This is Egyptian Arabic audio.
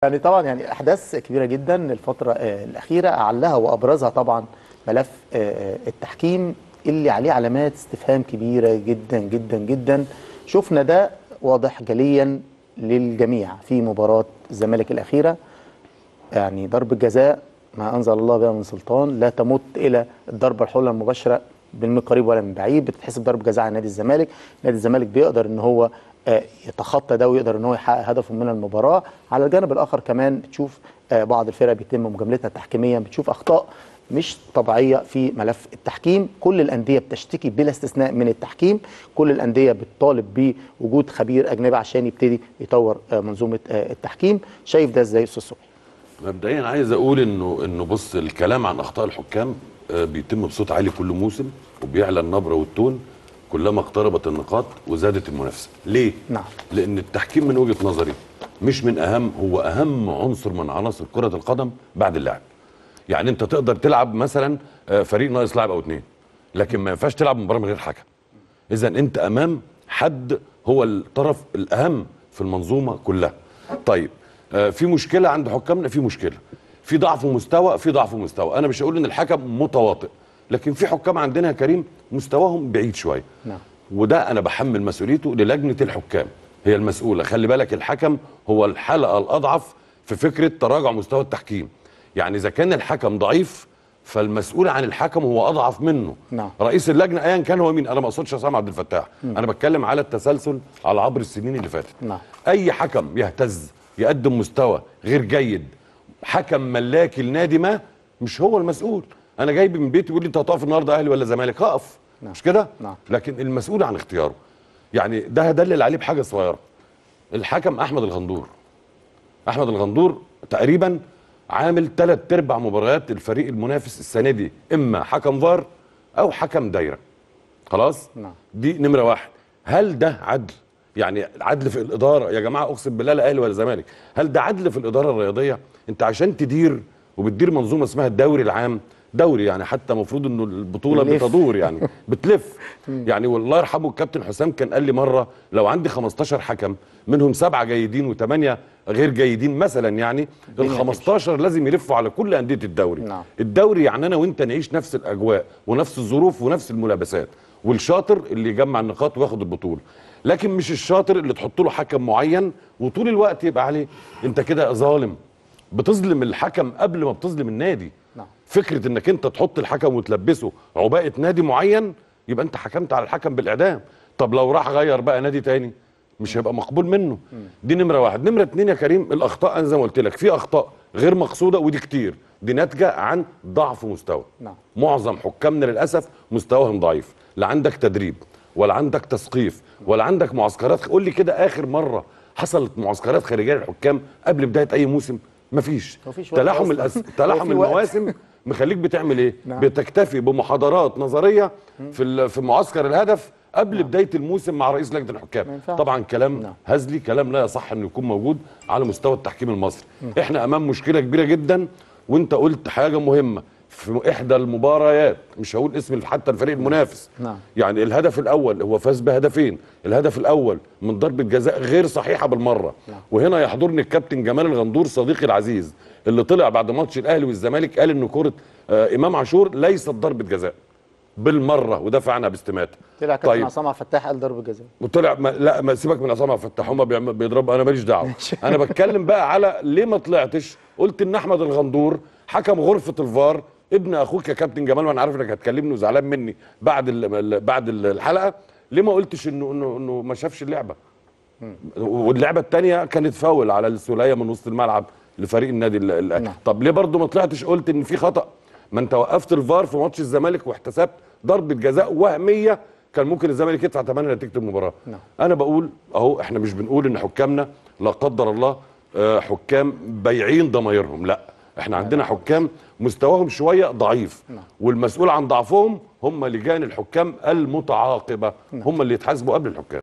يعني طبعا يعني احداث كبيره جدا الفتره آه، الاخيره اعلها وابرزها طبعا ملف آه، آه، التحكيم اللي عليه علامات استفهام كبيره جدا جدا جدا شفنا ده واضح جليا للجميع في مباراه الزمالك الاخيره يعني ضربة جزاء ما أنزل الله بها من سلطان لا تمت إلى الضربة الحرة المباشرة من قريب ولا من بعيد بتتحسب ضربة جزاء على نادي الزمالك نادي الزمالك بيقدر ان هو آه، يتخطى ده ويقدر ان هو يحقق هدفه من المباراة على الجانب الآخر كمان بتشوف آه، بعض الفرق بيتم مجاملتها تحكيميا بتشوف أخطاء مش طبيعية في ملف التحكيم كل الأندية بتشتكي بلا استثناء من التحكيم كل الأندية بتطالب بوجود خبير أجنبي عشان يبتدي يطور آه، منظومة آه، التحكيم شايف ده ازاي يا أستاذ صبحي مبدئيا عايز اقول انه انه بص الكلام عن اخطاء الحكام آه، بيتم بصوت عالي كل موسم وبيعلى النبره والتون كلما اقتربت النقاط وزادت المنافسه ليه نعم. لان التحكيم من وجهه نظري مش من اهم هو اهم عنصر من عناصر كره القدم بعد اللعب يعني انت تقدر تلعب مثلا آه، فريق ناقص لاعب او اتنين لكن ما ينفعش تلعب مباراه من غير حكم اذا انت امام حد هو الطرف الاهم في المنظومه كلها طيب آه، في مشكله عند حكامنا في مشكله في ضعف مستوى في ضعف مستوى انا مش هقول ان الحكم متواطئ لكن في حكام عندنا يا كريم مستواهم بعيد شويه نعم. وده انا بحمل مسؤوليته للجنه الحكام هي المسؤوله خلي بالك الحكم هو الحلقه الاضعف في فكره تراجع مستوى التحكيم يعني اذا كان الحكم ضعيف فالمسؤول عن الحكم هو اضعف منه نعم. رئيس اللجنه ايا كان هو مين انا ما اقصدش عصام عبد الفتاح انا بتكلم على التسلسل على عبر السنين اللي فاتت نعم. اي حكم يهتز يقدم مستوى غير جيد حكم ملاكي النادي ما مش هو المسؤول انا جايب من بيتي يقول لي انت هتقف النهارده اهلي ولا زمالك هقف نعم. مش كده نعم. لكن المسؤول عن اختياره يعني ده هدلل عليه بحاجه صغيره الحكم احمد الغندور احمد الغندور تقريبا عامل ثلاث ارباع مباريات الفريق المنافس السنه دي اما حكم فار او حكم دايره خلاص نعم. دي نمره واحد هل ده عدل يعني عدل في الاداره يا جماعه اقسم بالله لا اهلي ولا زمالك هل ده عدل في الاداره الرياضيه انت عشان تدير وبتدير منظومه اسمها الدوري العام دوري يعني حتى المفروض انه البطوله بتلف. بتدور يعني بتلف يعني والله يرحمه الكابتن حسام كان قال لي مره لو عندي 15 حكم منهم سبعه جيدين وثمانيه غير جيدين مثلا يعني ال الدنيا 15 لازم يلفوا على كل انديه الدوري نعم. الدوري يعني انا وانت نعيش نفس الاجواء ونفس الظروف ونفس الملابسات والشاطر اللي يجمع النقاط وياخد البطوله لكن مش الشاطر اللي تحط له حكم معين وطول الوقت يبقى عليه انت كده ظالم بتظلم الحكم قبل ما بتظلم النادي نعم. فكره انك انت تحط الحكم وتلبسه عباءه نادي معين يبقى انت حكمت على الحكم بالاعدام طب لو راح غير بقى نادي تاني مش هيبقى مقبول منه دي نمره واحد نمره اتنين يا كريم الاخطاء انا زي ما قلت لك في اخطاء غير مقصوده ودي كتير دي ناتجه عن ضعف مستوى نعم. معظم حكامنا للاسف مستواهم ضعيف لا عندك تدريب ولا عندك تثقيف ولا عندك معسكرات قول لي كده اخر مره حصلت معسكرات خارجيه للحكام قبل بدايه اي موسم مفيش مفيش وقت تلاحم أصلاً. الأس... هو تلاحم في وقت. المواسم مخليك بتعمل ايه نعم. بتكتفي بمحاضرات نظريه في ال... في معسكر الهدف قبل بدايه الموسم مع رئيس لجنه ما الحكام ينفعش. طبعا كلام نعم. هزلي كلام لا يصح انه يكون موجود على مستوى التحكيم المصري احنا امام مشكله كبيره جدا وانت قلت حاجه مهمه في احدى المباريات مش هقول اسم حتى الفريق المنافس نعم. يعني الهدف الاول هو فاز بهدفين الهدف الاول من ضربه جزاء غير صحيحه بالمره نعم. وهنا يحضرني الكابتن جمال الغندور صديقي العزيز اللي طلع بعد ماتش الاهلي والزمالك قال ان كره آه امام عاشور ليست ضربه جزاء بالمره ودافع عنها باستماته طلع كابتن عصام عبد الفتاح قال ضربه جزاء وطلع ما لا ما سيبك من عصام عبد الفتاح هم بيعم- بيضربوا انا ماليش دعوه انا بتكلم بقى على ليه ما طلعتش قلت ان احمد الغندور حكم غرفه الفار ابن اخوك يا كابتن جمال وانا عارف انك هتكلمني وزعلان مني بعد ال ال- بعد ال- الحلقه ليه ما قلتش انه انه انه ما شافش اللعبه واللعبه الثانيه كانت فاول على السوليه من وسط الملعب لفريق النادي ال- ال- نعم. طب ليه برضو ما طلعتش قلت ان في خطا ما انت وقفت الفار في ماتش الزمالك واحتسبت ضربه جزاء وهميه كان ممكن الزمالك يدفع ثمنها نتيجه المباراه نعم. انا بقول اهو احنا مش بنقول ان حكامنا لا قدر الله آه، حكام بايعين ضمايرهم لا احنا عندنا حكام مستواهم شويه ضعيف نعم. والمسؤول عن ضعفهم هم لجان الحكام المتعاقبه هم اللي يتحاسبوا قبل الحكام